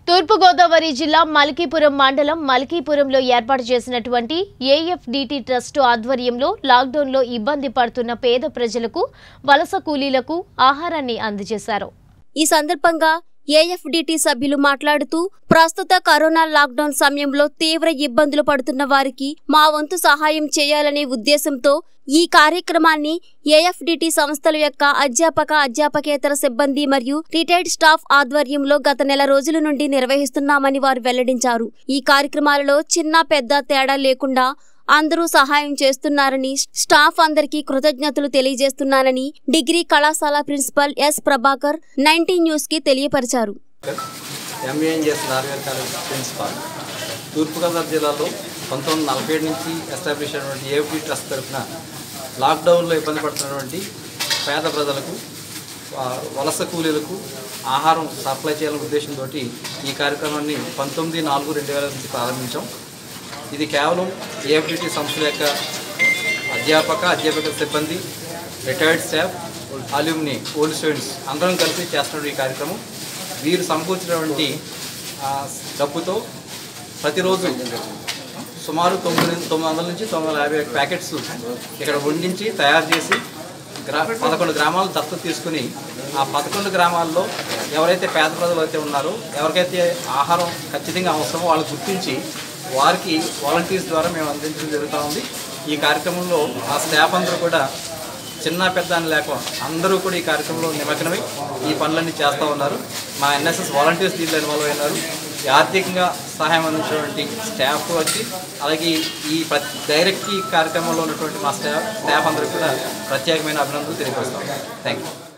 తూర్పుగోదావరి జిల్లా మల్కీపురం మండలం మల్కీపురంలో ఏర్పాటు చేసినటువంటి ఏఎఫ్డిటి ట్రస్ట్ ఆధ్వర్యంలో లాక్డౌన్లో ఇబ్బంది పడుతున్న పేద ప్రజలకు వలస కూలీలకు ఆహారాన్ని అందజేశారు ఈ సందర్భంగా ఏఎఫ్డిటి సభ్యులు మాట్లాడుతూ ప్రస్తుత కరోనా లాక్డౌన్ సమయంలో తీవ్ర ఇబ్బందులు పడుతున్న వారికి మా వంతు సహాయం చేయాలనే ఉద్దేశంతో ఈ కార్యక్రమాన్ని ఏఎఫ్డిటి సంస్థల యొక్క అధ్యాపక అధ్యాపకేతర సిబ్బంది మరియు రిటైర్డ్ స్టాఫ్ ఆధ్వర్యంలో గత నెల రోజుల నుండి నిర్వహిస్తున్నామని వారు వెల్లడించారు ఈ కార్యక్రమాలలో చిన్న పెద్ద తేడా లేకుండా అందరూ సహాయం చేస్తున్నారని స్టాఫ్ అందరికీ కృతజ్ఞతలు తెలియజేస్తున్నానని డిగ్రీ కళాశాల principal S Prabhakar nineteen news కి తెలియపరిచారు ఎంఏఎన్జిఎస్ నార్వేర్ కాలేజ్ ప్రిన్సిపాల్ తూర్పుగోదావరి జిల్లాలో పంతొమ్మిది వందల నలభై ఏడు నుంచి ఎస్టాబ్లిష్ అయినటువంటి ఏపీ ట్రస్ట్ తరఫున లాక్డౌన్లో ఇబ్బంది పడుతున్నటువంటి పేద ప్రజలకు ఆ, వలస కూలీలకు ఆహారం సప్లై చేయాలనే ఉద్దేశంతో ఈ కార్యక్రమాన్ని పంతొమ్మిది నాలుగు రెండు వేల నుంచి ప్రారంభించాం ఇది కేవలం ఏఎఫ్డిటి సంస్థల యొక్క అధ్యాపక అధ్యాపక సిబ్బంది retired staff alumni old students అందరం కలిసి చేస్తున్న ఈ కార్యక్రమం వీరు సమకూర్చినటువంటి ఆ, డబ్బుతో ప్రతిరోజు సుమారు తొమ్మిది తొమ్మిది వందల నుంచి తొమ్మిది వందల యాభై ప్యాకెట్స్ ఇక్కడ వండించి తయారు చేసి గ్రా పదకొండు గ్రామాలు దత్తత తీసుకుని ఆ పదకొండు గ్రామాల్లో ఎవరైతే పేద ప్రజలు అయితే ఉన్నారో ఎవరికైతే ఆహారం ఖచ్చితంగా అవసరమో వాళ్ళు గుర్తించి వారికి వాలంటీర్స్ ద్వారా మేము అందించడం జరుగుతూ ఉంది ఈ కార్యక్రమంలో ఆ స్టాఫ్ అందరూ కూడా చిన్న పెద్ద అని లేకుండా అందరూ కూడా ఈ కార్యక్రమంలో నిమగ్నమై ఈ పనులన్నీ చేస్తూ ఉన్నారు మా ఎన్ఎస్ఎస్ వాలంటీర్స్ దీంట్లో ఇన్వాల్వ్ అయినారు ఈ ఆర్థికంగా సహాయం అందించినటువంటి స్టాఫ్ వచ్చి అలాగే ఈ ప్ర- డైరెక్ట్ ఈ కార్యక్రమంలో ఉన్నటువంటి మా స్టాఫ్ స్టాఫ్ అందరూ కూడా ప్రత్యేకమైన అభినందనలు తెలియపరుస్తాం థ్యాంక్ యూ